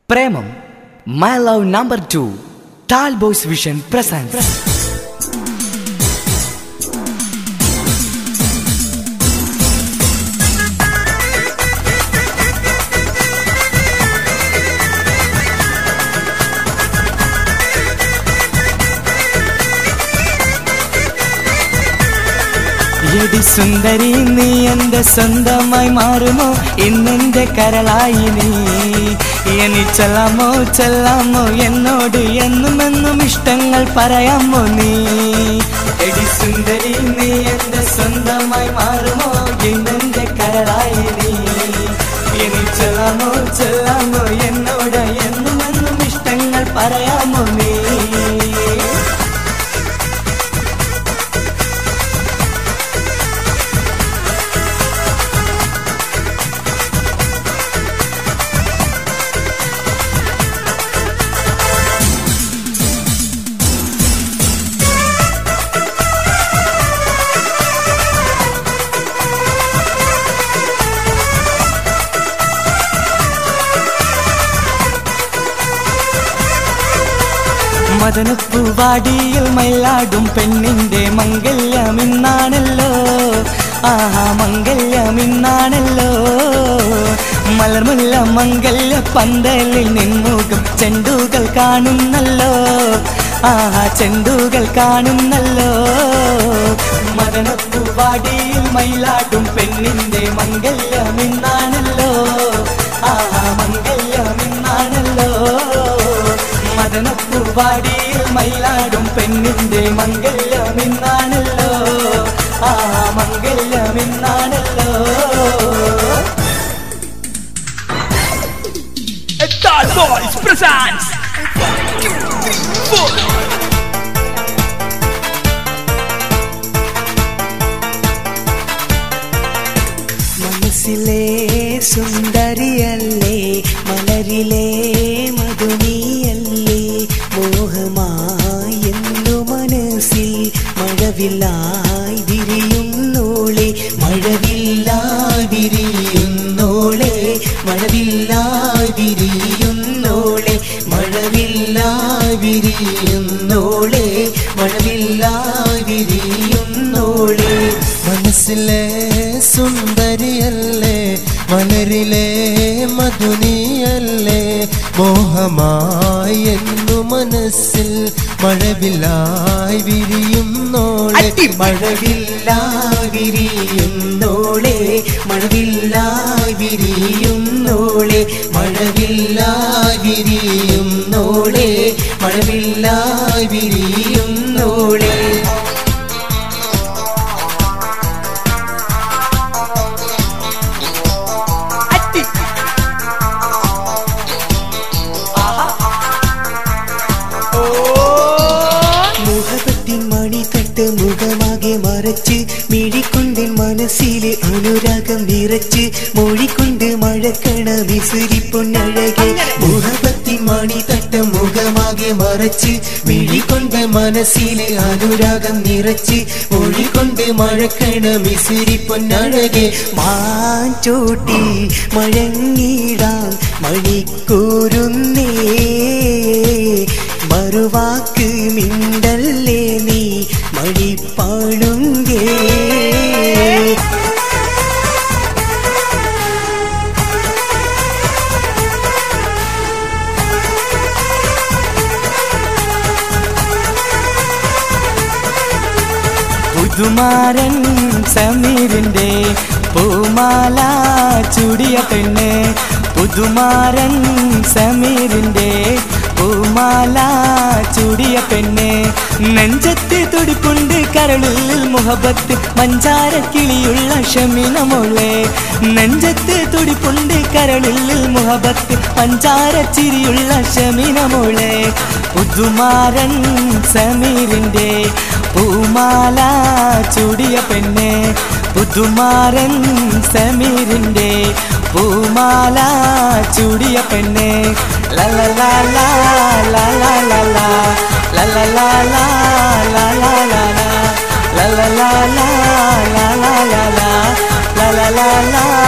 Premam my love number two tall boys vision presence എടി സുന്ദരി നീ എന്റെ സ്വന്തമായി മാറുമോ ഇന്നെന്റെ കരളായി നീ ഇനി ചെല്ലാമോ ചെല്ലാമോ എന്നോട് എന്നും എന്നും ഇഷ്ടങ്ങൾ പറയാമോ നീ എടി സുന്ദരി നീ എന്റെ സ്വന്തമായി മാറുമോ ഇന്നെന്റെ കരളായി നീ ഇനി ചെല്ലാമോ ചെല്ലാമോ എന്നോട് എന്നും എന്നും ഇഷ്ടങ്ങൾ പറയാമോ നീ മദനപ്പൂവാടിയിൽ മയിലാടും പെണ്ണിന്റെ മംഗല്യം ഇന്നാണല്ലോ ആഹാ മംഗല്യം ഇന്നാണല്ലോ മലർമുല്ല മംഗല്യ പന്തലിൽ നിൻമുഖം ചെണ്ടുകൾ കാണുന്നല്ലോ ആഹാ ചെണ്ടുകൾ കാണുന്നല്ലോ മദനപ്പൂവാടിയിൽ മയിലാടും പെണ്ണിന്റെ മംഗല്യം ഇന്നാണല്ലോ ആഹാ മംഗല്യം ഇന്നാണല്ലോ മദനപ്പൂവാടിയിൽ മയിലാടും പെണ്ണിന്റെ മംഗല്യം ഇന്നാണല്ലോ ആ മംഗല്യം ഇന്നാണല്ലോ Star Boys presents മനസ്സിലെ സുന്ദരിയല്ലേ മലരിലെ മധുനിയല്ലേ മോഹമായെന്നു മനസ്സിൽ മഴവില്ലായി വിരിയുന്നോളെ മഴവില്ലായി വിരിയുന്നോളെ മഴവില്ലായി വിരിയുന്നോളെ മഴവില്ലായി വിരിയുന്നോളെ മഴവില്ലായി വിരിയുന്നോളെ മനസ്സിലെ സുന്ദരിയല്ലേ മലരിലെ മധുനിയല്ലേ മോഹമായി എന്നു മനസ്സിൽ മഴവില്ലായി വിരിയുന്നോളെ മഴവില്ലായി വിരിയുന്നോളെ മഴവില്ലായി വിരിയുന്നോളെ മഴവില്ലായി വിരിയുന്നോളെ മഴവില്ലായി വിരിയുന്നോളെ മുഖപത്തിൻ മണിത്തട്ട് മുഖമാകെ മറച്ച് മിഴിക്കൊണ്ടിൻ മനസ്സിലെ അനുരാഗം നിറച്ച് മൊഴിക്കൊണ്ട് മഴക്കണ വിസുരി പൊന്നഴകെ മുഖപത്തിൻ മണിത്തട്ട് മുഖമാകെ മറച്ച് മിഴിക്കൊണ്ട് മനസ്സിലെ അനുരാഗം നിറച്ച് മൊഴിക്കൊണ്ട് മഴക്കണ മിസുരി പൊന്നഴകെ മാഞ്ചോട്ടിൽ മഴങ്ങിടാൻ മണിക്കൂരുന്നേ മറുവാക്ക് മിണ്ടല്ലേ നീ മണിപ്പാടുങ്കേ പുതുമാരൻ സമീറിന്റെ പൂമാല ചുടിയ പെണ്ണ് പുതുമാരൻ സമീറിന്റെ പൂമാല ചുടിയ പെണ്ണ് നെഞ്ചത്ത് തുടിപ്പുണ്ട് കരളിൽ മുഹബത്ത് മഞ്ചാര കിളിയുള്ള ഷമിന മോളെ നെഞ്ചത്ത് തുടിപ്പുണ്ട് കരളിൽ മുഹബത്ത് മഞ്ചാര ചിരിയുള്ള ഷമിന മോളെ പുതുമാരൻ സമീറിന്റെ പൂമാല ചുടിയ പെണ്ണ് പുതുമാരൻ സമീറിന്റെ പൂമാല ചുടിയ പെണ്ണ് ലലലാലാ, ലലലാലാ, ലലലാലാ, ലലലാലാ, ലലലാലാ, ലലലാലാ, ലലലാലാ,